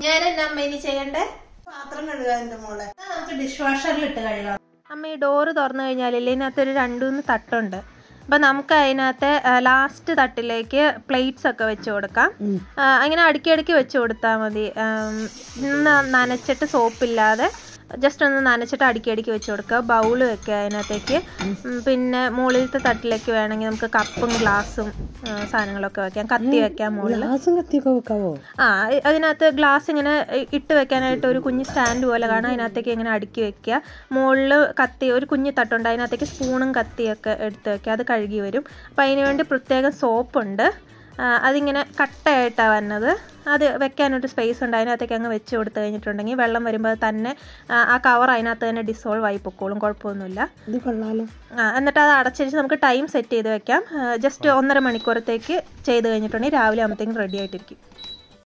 ഞാൻ എന്നാ അമ്മ ഇനി ചെയ്യണ്ടേ പാത്രം കഴുകാൻ എന്റെ മോളെ അത് നമുക്ക് ഡിഷ് വാഷറിൽ ഇട്ട് കഴുകാം അമ്മ ഈ ഡോറ് തുറന്നു കഴിഞ്ഞാലില്ലേ ഇതിനകത്ത് ഒരു രണ്ട് മൂന്ന് തട്ടുണ്ട് അപ്പം നമുക്ക് അതിനകത്ത് ലാസ്റ്റ് തട്ടിലേക്ക് പ്ലേറ്റ്സ് ഒക്കെ വെച്ച് കൊടുക്കാം ആ, അങ്ങനെ അടുക്കി അടുക്കി വെച്ച് കൊടുത്താൽ മതി ആം, ഒന്ന് നനച്ചിട്ട് സോപ്പില്ലാതെ ജസ്റ്റ് ഒന്ന് നനച്ചിട്ട് അടുക്കി അടുക്കി വെച്ച് കൊടുക്കുക ബൗള് വെക്കുക അതിനകത്തേക്ക് ഉം, പിന്നെ മുകളിലത്തെ തട്ടിലേക്ക് വേണമെങ്കിൽ നമുക്ക് കപ്പും ഗ്ലാസും ആ, സാധനങ്ങളൊക്കെ വെക്കാം കത്തി വെക്കാം മുകളിൽ ഗ്ലാസും കത്തിയൊക്കെ വെക്കാവോ ആ ഇ- അതിനകത്ത് ഗ്ലാസ് ഇങ്ങനെ ഇ- ഇട്ട് വെക്കാനായിട്ട് ഒരു കുഞ്ഞ് സ്റ്റാൻഡ് പോലെ കാണാം അതിനകത്തേക്ക് ഇങ്ങനെ അടുക്കി വെക്കുക മുകളിൽ കത്തി ഒരു കുഞ്ഞ് തട്ടുണ്ട് അതിനകത്തേക്ക് സ്പൂണും കത്തിയൊക്കെ എടുത്ത് വെക്കുക അത് കഴുകി വരും അപ്പം അതിന് വേണ്ടി പ്രത്യേകം സോപ്പുണ്ട് ആ, അതിങ്ങനെ കട്ടയായിട്ടാണ് വന്നത് അത് വെക്കാനൊരു സ്പേസ് ഉണ്ട് അതിനകത്തേക്ക് അങ്ങ് വെച്ച് കൊടുത്തു കഴിഞ്ഞിട്ടുണ്ടെങ്കിൽ വെള്ളം വരുമ്പോൾ അത് തന്നെ ആ, ആ കവർ അതിനകത്ത് തന്നെ ഡിസോൾവ് ആയി പൊക്കോളും കുഴപ്പമൊന്നുമില്ല ഇത് കൊള്ളാലോ ആ, എന്നിട്ട് അത് അടച്ചിട്ട് നമുക്ക് ടൈം സെറ്റ് ചെയ്ത് വെക്കാം ജസ്റ്റ് ഒന്നര മണിക്കൂറത്തേക്ക് ചെയ്ത് കഴിഞ്ഞിട്ടുണ്ടെങ്കിൽ രാവിലെ ആകുമ്പോഴത്തേക്കും റെഡി ആയിട്ടിരിക്കും